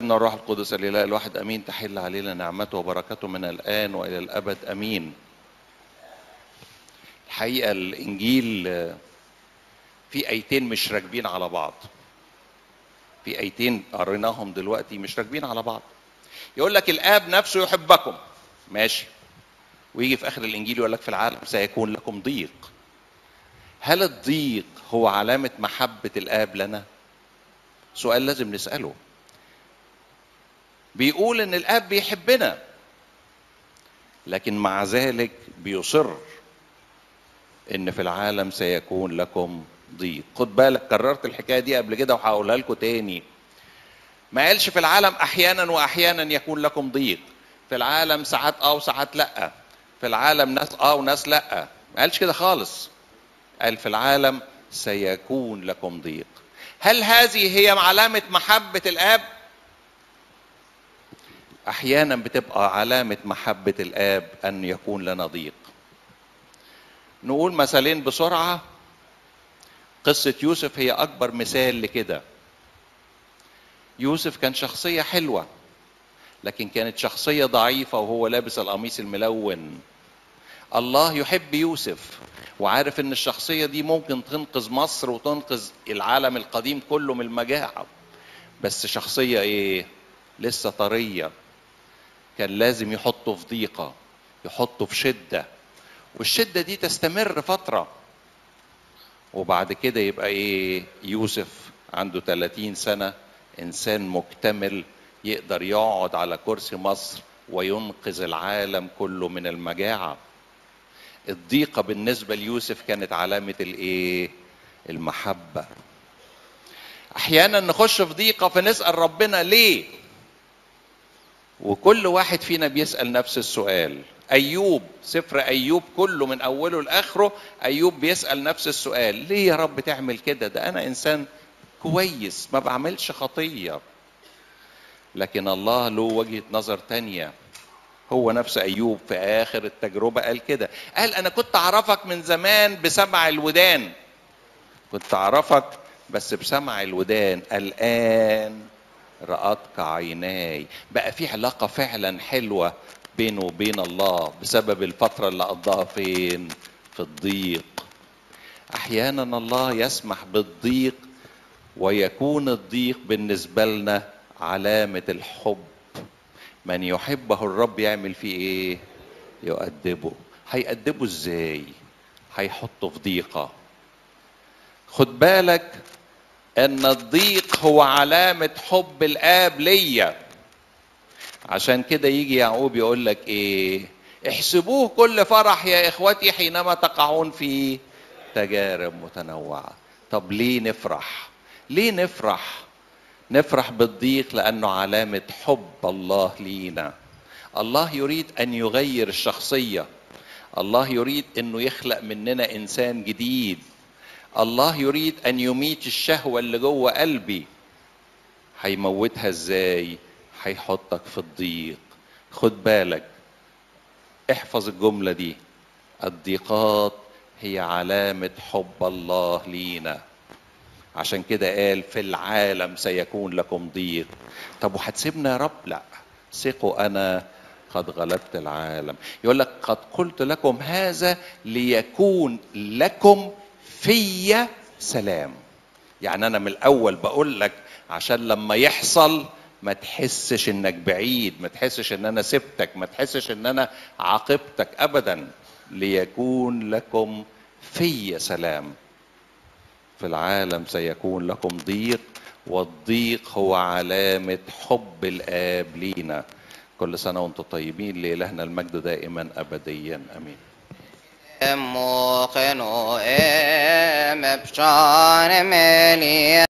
والابن والروح القدس الاله الواحد امين تحل علينا نعمته وبركته من الان والى الابد امين الحقيقه الانجيل آه، في ايتين مش راكبين على بعض في ايتين قريناهم دلوقتي مش راكبين على بعض يقول لك الاب نفسه يحبكم ماشي ويجي في اخر الانجيل يقول لك في العالم سيكون لكم ضيق هل الضيق هو علامه محبه الاب لنا سؤال لازم نساله بيقول ان الاب بيحبنا لكن مع ذلك بيصر ان في العالم سيكون لكم ضيق خد بالك كررت الحكايه دي قبل كده وهقولها لكم تاني ما قالش في العالم احيانا واحيانا يكون لكم ضيق في العالم ساعات اه وساعات لا في العالم ناس اه وناس لا ما قالش كده خالص قال في العالم سيكون لكم ضيق هل هذه هي علامه محبه الاب احيانا بتبقى علامه محبه الاب ان يكون لنا ضيق نقول مثالين بسرعه قصه يوسف هي اكبر مثال لكده يوسف كان شخصيه حلوه لكن كانت شخصيه ضعيفه وهو لابس القميص الملون الله يحب يوسف وعارف ان الشخصيه دي ممكن تنقذ مصر وتنقذ العالم القديم كله من المجاعه بس شخصيه ايه لسه طريه كان لازم يحطه في ضيقه يحطه في شده والشده دي تستمر فتره وبعد كده يبقى ايه يوسف عنده 30 سنه انسان مكتمل يقدر يقعد على كرسي مصر وينقذ العالم كله من المجاعه الضيقه بالنسبه ليوسف كانت علامه الايه المحبه احيانا نخش في ضيقه فنسال ربنا ليه وكل واحد فينا بيسال نفس السؤال ايوب سفر ايوب كله من اوله لاخره ايوب بيسال نفس السؤال ليه يا رب تعمل كده ده انا انسان كويس ما بعملش خطيه لكن الله له وجهه نظر تانية هو نفس ايوب في اخر التجربه قال كده قال انا كنت اعرفك من زمان بسمع الودان كنت اعرفك بس بسمع الودان الان رأتك عيناي بقى في علاقة فعلا حلوة بينه وبين الله بسبب الفترة اللي قضاها فين في الضيق أحيانا الله يسمح بالضيق ويكون الضيق بالنسبة لنا علامة الحب من يحبه الرب يعمل فيه ايه يؤدبه هيأدبه ازاي هيحطه في ضيقة خد بالك ان الضيق هو علامة حب الاب ليا عشان كده يجي يعقوب يقول لك ايه احسبوه كل فرح يا اخوتي حينما تقعون في تجارب متنوعة طب ليه نفرح ليه نفرح نفرح بالضيق لانه علامة حب الله لينا الله يريد ان يغير الشخصية الله يريد انه يخلق مننا انسان جديد الله يريد ان يميت الشهوه اللي جوه قلبي هيموتها ازاي هيحطك في الضيق خد بالك احفظ الجمله دي الضيقات هي علامه حب الله لينا عشان كده قال في العالم سيكون لكم ضيق طب وهتسيبنا يا رب لا ثقوا انا قد غلبت العالم يقول لك قد قلت لكم هذا ليكون لكم فيا سلام يعني انا من الاول بقول لك عشان لما يحصل ما تحسش انك بعيد ما تحسش ان انا سبتك ما تحسش ان انا عاقبتك ابدا ليكون لكم في سلام في العالم سيكون لكم ضيق والضيق هو علامة حب الآب لينا كل سنة وانتم طيبين لإلهنا المجد دائما أبديا أمين موقن ام بشار ملي